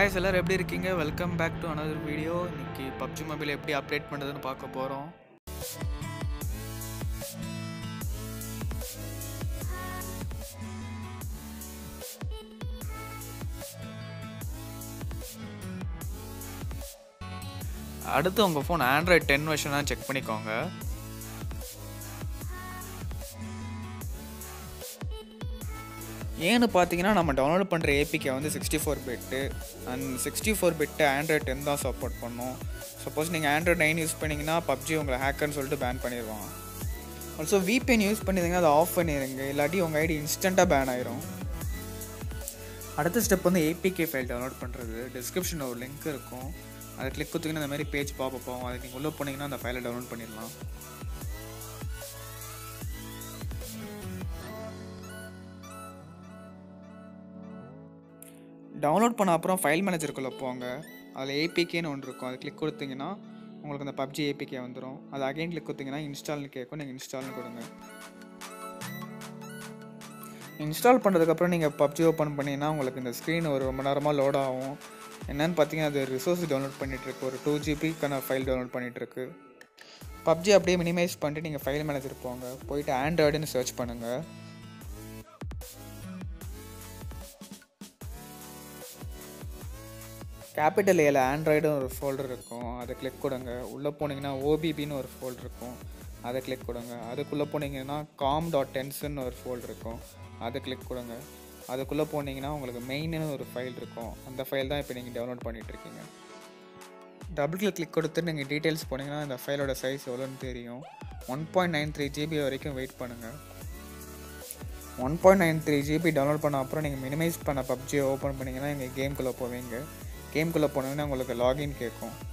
guys எல்லாரும் எப்படி இருக்கீங்க welcome back to another video இன்னைக்கு பப்ஜி மொபைல் எப்படி அப்டேட் பண்ணுறதுன்னு பார்க்க போகிறோம் அடுத்து உங்கள் ஃபோன் ஆண்ட்ராய்ட் டென் வெர்ஷனாக செக் பண்ணிக்கோங்க ஏன்னு பார்த்தீங்கன்னா நம்ம டவுன்லோட் பண்ணுற ஏபிகே வந்து sixty four bit and sixty four bit Android ten தான் சப்போர்ட் பண்ணும் சப்போஸ் நீங்கள் ஆண்ட்ராய்ட் நைன் யூஸ் பண்ணிங்கன்னா பப்ஜி உங்களை ஹேக்கர்னு சொல்லிட்டு பேன் பண்ணிடுவான் ஆல்சோ விபிஎன் யூஸ் பண்ணியிருந்தீங்கன்னா அதை ஆஃப் பண்ணிடுங்க இல்லாட்டி உங்கள் ஐடி இன்ஸ்டண்ட்டாக பேன் ஆயிரும் அடுத்த ஸ்டெப் வந்து ஏபிகே ஃபைல் டவுன்லோட் பண்ணுறது டிஸ்கிரிப்ஷனில் ஒரு லிங்க் இருக்கும் அதை கிளிக் கொடுத்தீங்கன்னா இந்த மாதிரி பேஜ் பாப்பப் ஆகும் அதுக்கு நீங்கள் உள்ளே போனீங்கன்னா அந்த ஃபைலை டவுன்லோட் பண்ணிடலாம் டவுன்லோட் பண்ண அப்புறம் ஃபைல் மேனேஜருக்குள்ளே போங்க அதில் ஏபிகேன்னு ஒன்று இருக்கும் அது கிளிக் கொடுத்தீங்கன்னா உங்களுக்கு அந்த பப்ஜி ஏபிகே வந்துடும் அது அகைன் கிளிக் கொடுத்தீங்கன்னா இன்ஸ்டால்னு கேட்கும் நீங்கள் இன்ஸ்டால்னு கொடுங்க இன்ஸ்டால் பண்ணுறதுக்கப்புறம் நீங்கள் பப்ஜி ஓப்பன் பண்ணிங்கன்னா உங்களுக்கு இந்த ஸ்க்ரீன் ஒரு ரொம்ப நேரமாக லோட் ஆகும் என்னன்னு பார்த்தீங்கன்னா அது ரிசோர்ஸ் டவுன்லோட் பண்ணிகிட்ருக்கு ஒரு டூ ஜிபிக்கான ஃபைல் டவுன்லோட் பண்ணிகிட்ருக்கு பப்ஜி அப்படியே மினிமைஸ் பண்ணிட்டு நீங்கள் ஃபைல் மேனேஜர் போங்க போயிட்டு ஆண்ட்ராய்டுன்னு சர்ச் பண்ணுங்கள் கேபிட்டல் ஏல ஆண்ட்ராய்டுன்னு ஒரு ஃபோல்டர் இருக்கும் அதை கிளிக் கொடுங்க உள்ளே போனீங்கன்னா ஓபிபின்னு ஒரு ஃபோல்டர் இருக்கும் அதை கிளிக் கொடுங்க அதுக்குள்ளே போனீங்கன்னா காம் டாட் டென்ஸ்ன்னு ஒரு ஃபோல்டர் இருக்கும் அதை கிளிக் கொடுங்க அதுக்குள்ளே போனீங்கன்னா உங்களுக்கு மெயின்னு ஒரு ஃபைல் இருக்கும் அந்த ஃபைல் தான் இப்போ நீங்கள் டவுன்லோட் பண்ணிட்டு இருக்கீங்க டபுள் கிளிக் கிளிக் கொடுத்து நீங்கள் டீட்டெயில்ஸ் போனீங்கன்னா இந்த ஃபைலோட சைஸ் எவ்வளோன்னு தெரியும் one point nine three GB வரைக்கும் வெயிட் பண்ணுங்கள் one point nine three GB download பண்ண அப்புறம் நீங்கள் மினிமைஸ் பண்ண பப்ஜியை ஓப்பன் பண்ணிங்கன்னா எங்கள் கேம்குள்ளே போவீங்க கேம்குள்ளே போனீங்கன்னா உங்களுக்கு லாகின் கேட்கும்